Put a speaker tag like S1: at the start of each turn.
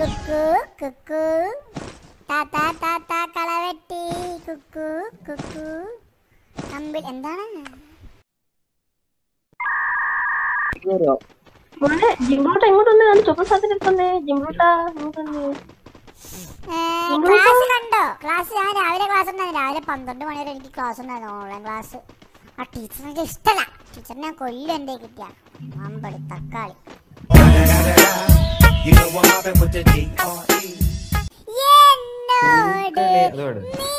S1: കുക്കു കുക്കു താത്താ താത്താ കളവെട്ടി കുക്കു കുക്കു കമ്പിൾ എന്താണ്
S2: മോനെ ജിംബ്രൂട്ട എങ്ങോട്ട് വന്നേ ഞാൻ ചുവന്ന സാധനം വന്നേ ജിംബ്രൂട്ട ഇങ്ങോട്ട് വന്നേ
S1: ഏ, ക്ലാസ് കണ്ടോ ക്ലാസ് ഞാൻ രാവിലെ ക്ലാസ് ഉണ്ടായിരുന്നു രാവിലെ പന്ത്രണ്ട് മണി വരെ എനിക്ക് ക്ലാസ് ഉണ്ടായിരുന്നു ഓൺലൈൻ ക്ലാസ് ആ ടീച്ചറിനെ ഇഷ്ടമല്ല ടീച്ചറിനെ ഞാൻ കൊല്ലും എന്തേ കിട്ടിയ അമ്പടി തക്കാളി
S3: You know I'm mobbing with the D.R.E.
S1: എന്നോട്
S4: അതോട്
S1: നീ